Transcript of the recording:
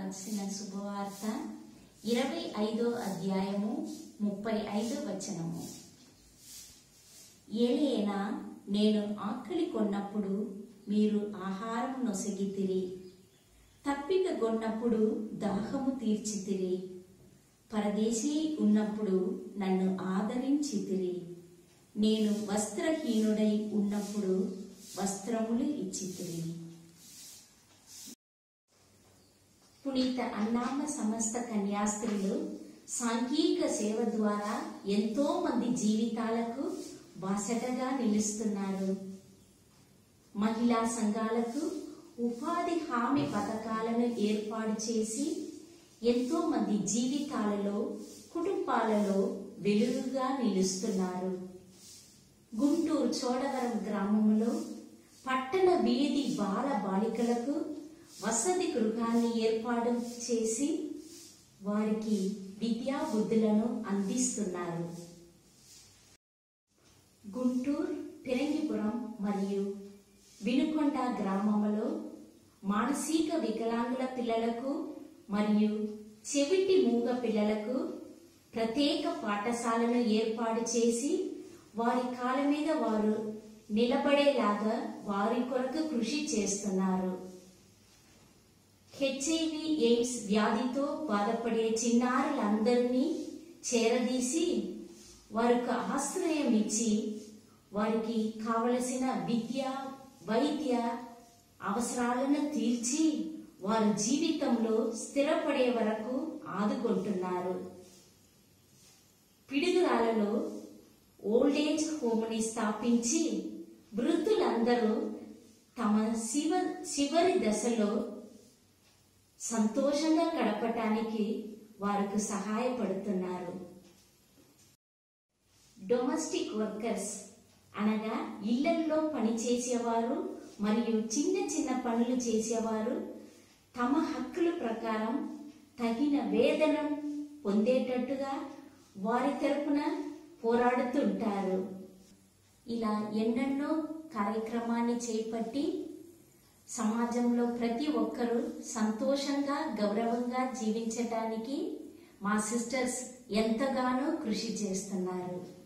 రాసిన శుభవార్త ఇరవై ఐదో అధ్యాయము ముప్పై ఐదో వచనము ఏలైనా నేను ఆకలి కొన్నప్పుడు మీరు ఆహారం నొసగితిరి తప్పిక కొన్నప్పుడు దాహము తీర్చితిరి పరదేశీ ఉన్నప్పుడు నన్ను ఆదరించితిరి నేను వస్త్రహీనుడై ఉన్నప్పుడు వస్త్రములు ఇచ్చితిరి పునీత అన్నామ సమస్త కన్యాస్త్రీలు సాంఘిక సేవ ద్వారా ఎంతో మంది జీవితాలకు బాసటగా నిలుస్తున్నారు మహిళా సంఘాలకు ఉపాధి హామీ పథకాలను ఏర్పాటు చేసి ఎంతో మంది జీవితాలలో కుటుంబాలలో వెలుగుగా నిలుస్తున్నారు గుంటూరు చోడవరం గ్రామంలో పట్టణ వీధి బాల బాలికలకు వసతి గృహాన్ని ఏర్పాటు చేసి వారికి విద్యా బుద్ధులను అందిస్తున్నారు గుంటూరు పిరంగిపురం మరియు వినుకొండ గ్రామంలో మానసిక వికలాంగుల పిల్లలకు మరియు చెవిటి మూగ పిల్లలకు ప్రత్యేక పాఠశాలను ఏర్పాటు చేసి వారి కాళ్ళ మీద వారు నిలబడేలాగా వారి కొరకు కృషి చేస్తున్నారు హెచ్ఐవి ఎయిడ్స్ వ్యాధితో బాధపడే చిన్నారులందరినీ చేరదీసి వారికి ఆశ్రయం ఇచ్చి వారికి కావలసిన విద్య వైద్య అవసరాలను తీర్చి వారి జీవితంలో స్థిరపడే వరకు ఆదుకుంటున్నారు పిడుగురాలలో ఓల్డేజ్ హోమ్ని స్థాపించి వృద్ధులందరూ తమ శివ చివరి దశలో సంతోషంగా గడపటానికి వారికి సహాయపడుతున్నారు డొమెస్టిక్ వర్కర్స్ అనగా ఇళ్లల్లో పనిచేసేవారు మరియు చిన్న చిన్న పనులు చేసేవారు తమ హక్కుల ప్రకారం తగిన వేతనం పొందేటట్టుగా వారి తరపున పోరాడుతుంటారు ఇలా ఎన్నెన్నో కార్యక్రమాన్ని చేపట్టి సమాజంలో ప్రతి ఒక్కరూ సంతోషంగా గౌరవంగా జీవించటానికి మా సిస్టర్స్ ఎంతగానో కృషి చేస్తున్నారు